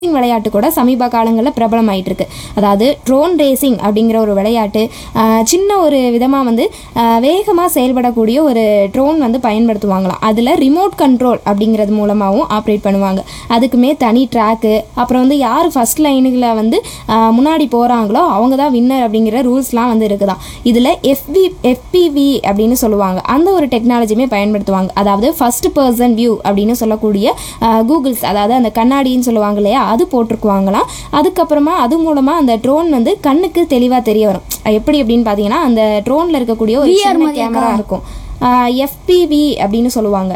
racing விளையாட்டு கூட சமீப காலங்களில் பிரபலமாயிட்டு இருக்கு அதாவது ட்ரோன் ரேசிங் அப்படிங்கிற ஒரு விளையாட்டு ஆஹ், சின்ன ஒரு விதமாக வந்து வேகமாக செயல்படக்கூடிய ஒரு ட்ரோன் வந்து பயன்படுத்துவாங்களாம் அதில் ரிமோட் கண்ட்ரோல் அப்படிங்கிறது மூலமாகவும் ஆப்ரேட் பண்ணுவாங்க அதுக்குமே தனி ட்ராக்கு அப்புறம் வந்து யார் ஃபர்ஸ்ட் லைனுகளை வந்து ஆஹ், முன்னாடி போகிறாங்களோ அவங்க தான் வின்னர் அப்படிங்கிற ரூல்ஸ்லாம் வந்து இருக்குதாம் இதில் எஃப்பி எஃபிவி அப்படின்னு சொல்லுவாங்க அந்த ஒரு டெக்னாலஜியுமே பயன்படுத்துவாங்க அதாவது ஃபர்ஸ்ட் பர்சன் வியூ அப்படின்னு சொல்லக்கூடிய கூகுள்ஸ் அதாவது அந்த கண்ணாடின்னு சொல்லுவாங்க இல்லையா அது போட்டிருக்குவாங்களாம் அதுக்கப்புறமா அது மூலமாக அந்த ட்ரோன் வந்து கண்ணுக்கு தெளிவாக தெரிய வரும் எப்படி அப்படின்னு பார்த்தீங்கன்னா அந்த ட்ரோனில் இருக்கக்கூடிய ஒரு VR சின்ன மாதிரியா கேமரா இருக்கும் எஃபிவி அப்படின்னு சொல்லுவாங்க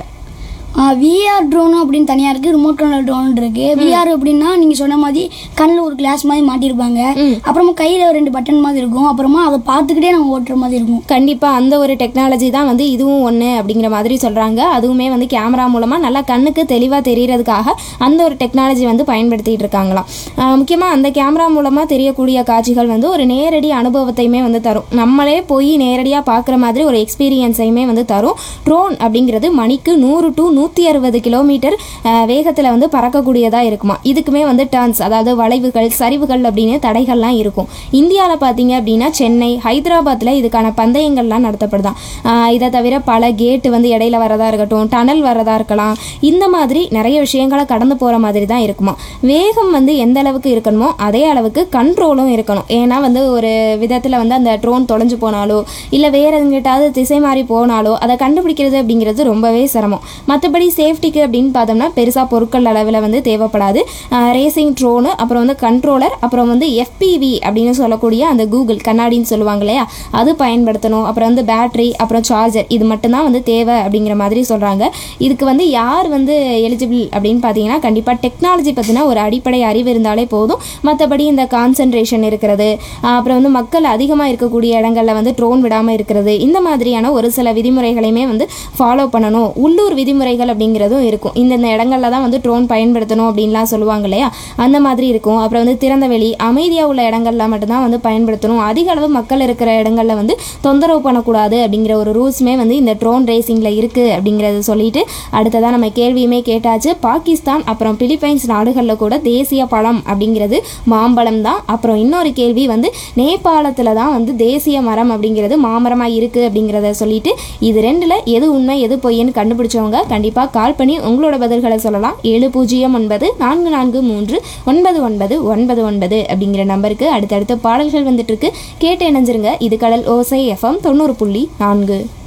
விஆர் ட்ரோனும் அப்படின்னு தனியாக இருக்குது ரிமோட் கண்ட்ரோல் ட்ரோன் இருக்குது விஆர் அப்படின்னா நீங்கள் சொன்ன மாதிரி கண்ணில் ஒரு கிளாஸ் மாதிரி மாட்டியிருப்பாங்க அப்புறமா கையில் ரெண்டு பட்டன் மாதிரி இருக்கும் அப்புறமா அதை பார்த்துக்கிட்டே நம்ம ஓட்டுற மாதிரி இருக்கும் கண்டிப்பாக அந்த ஒரு டெக்னாலஜி தான் வந்து இதுவும் ஒன்று அப்படிங்கிற மாதிரி சொல்கிறாங்க அதுவுமே வந்து கேமரா மூலமாக நல்லா கண்ணுக்கு தெளிவாக தெரியறதுக்காக அந்த ஒரு டெக்னாலஜி வந்து பயன்படுத்திட்டு இருக்காங்களாம் முக்கியமாக அந்த கேமரா மூலமாக தெரியக்கூடிய காட்சிகள் வந்து ஒரு நேரடி அனுபவத்தையுமே வந்து தரும் நம்மளே போய் நேரடியாக பார்க்குற மாதிரி ஒரு எக்ஸ்பீரியன்ஸையுமே வந்து தரும் ட்ரோன் அப்படிங்கிறது மணிக்கு நூறு டு நூற்றி அறுபது கிலோமீட்டர் வேகத்தில் வந்து பறக்கக்கூடியதாக இருக்குமா இதுக்குமே வந்து டர்ன்ஸ் அதாவது வளைவுகள் சரிவுகள் அப்படின்னு தடைகள்லாம் இருக்கும் இந்தியாவில் பார்த்தீங்க அப்படின்னா சென்னை ஹைதராபாத்தில் இதுக்கான பந்தயங்கள்லாம் நடத்தப்படுதான் ஆஹ் இதை தவிர பல கேட்டு வந்து இடையில வரதா இருக்கட்டும் டனல் வரதா இருக்கலாம் இந்த மாதிரி நிறைய விஷயங்களை கடந்து போகிற மாதிரி தான் இருக்குமா வேகம் வந்து எந்த அளவுக்கு இருக்கணுமோ அதே அளவுக்கு கண்ட்ரோலும் இருக்கணும் ஏன்னா வந்து ஒரு விதத்தில் வந்து அந்த ட்ரோன் தொலைஞ்சு போனாலோ இல்லை வேற எங்கிட்டாவது திசை மாறி போனாலோ அதை கண்டுபிடிக்கிறது அப்படிங்கிறது ரொம்பவே சிரமம் மற்றபடி சேஃப்டிக்கு அப்படின்னு பார்த்தோம்னா பெருசாக பொருட்கள் அளவில் வந்து தேவைப்படாது ரேசிங் ட்ரோனு அப்புறம் வந்து கண்ட்ரோலர் அப்புறம் வந்து எஃபிவி அப்படின்னு சொல்லக்கூடிய அந்த கூகுள் கண்ணாடின்னு சொல்லுவாங்க இல்லையா அது பயன்படுத்தணும் அப்புறம் வந்து பேட்டரி அப்புறம் சார்ஜர் இது மட்டும்தான் வந்து தேவை அப்படிங்கிற மாதிரி சொல்கிறாங்க இதுக்கு வந்து யார் வந்து எலிஜிபிள் அப்படின்னு பார்த்தீங்கன்னா கண்டிப்பாக டெக்னாலஜி பற்றின ஒரு அடிப்படை அறிவு இருந்தாலே போதும் மற்றபடி இந்த கான்சன்ட்ரேஷன் இருக்கிறது ஆஹ் அப்புறம் வந்து மக்கள் அதிகமாக இருக்கக்கூடிய இடங்களில் வந்து ட்ரோன் விடாமல் இருக்கிறது இந்த மாதிரியான ஒரு சில விதிமுறைகளையுமே வந்து ஃபாலோ பண்ணணும் உள்ளூர் விதிமுறைகள் அப்படிங்கிறதும் இருக்கும் இந்தந்த இடங்கள்ல தான் வந்து ட்ரோன் பயன்படுத்தணும் அப்படின்லாம் சொல்லுவாங்க இல்லையா அந்த மாதிரி இருக்கும் அப்புறம் வந்து திறந்த வெளி அமைதியாக உள்ள இடங்கள்ல மட்டும்தான் வந்து பயன்படுத்தணும் அதிக அளவு மக்கள் இருக்கிற இடங்கள்ல வந்து தொந்தரவு பண்ணக்கூடாது அப்படிங்கிற ஒரு ரூல்ஸுமே வந்து இந்த ட்ரோன் ரேசிங்கில் இருக்குது அப்படிங்கிறத சொல்லிட்டு அடுத்ததாக நம்ம கேள்வியுமே கேட்டாச்சு பாகிஸ்தான் அப்புறம் பிலிப்பைன்ஸ் நாடுகளில் கூட தேசிய பழம் அப்படிங்கிறது மாம்பழம் தான் அப்புறம் இன்னொரு கேள்வி வந்து நேபாளத்தில் தான் வந்து தேசிய மரம் அப்படிங்கிறது மாமரமாக இருக்குது அப்படிங்கிறத சொல்லிட்டு இது ரெண்டில் எது உண்மை எது பொய்ன்னு கண்டுபிடிச்சவங்க கண்டிப்பாக கால் பண்ணி உங்களோட பதில்களை சொல்லலாம் ஏழு பூஜ்ஜியம் ஒன்பது நான்கு நான்கு மூன்று ஒன்பது ஒன்பது ஒன்பது ஒன்பது அப்படிங்கிற நம்பருக்கு அடுத்தடுத்த பாடல்கள் வந்துட்டு இருக்கு கேட்டு இணைஞ்சிருங்க இது கடல் ஓசை எஃப்எம் தொண்ணூறு புள்ளி நான்கு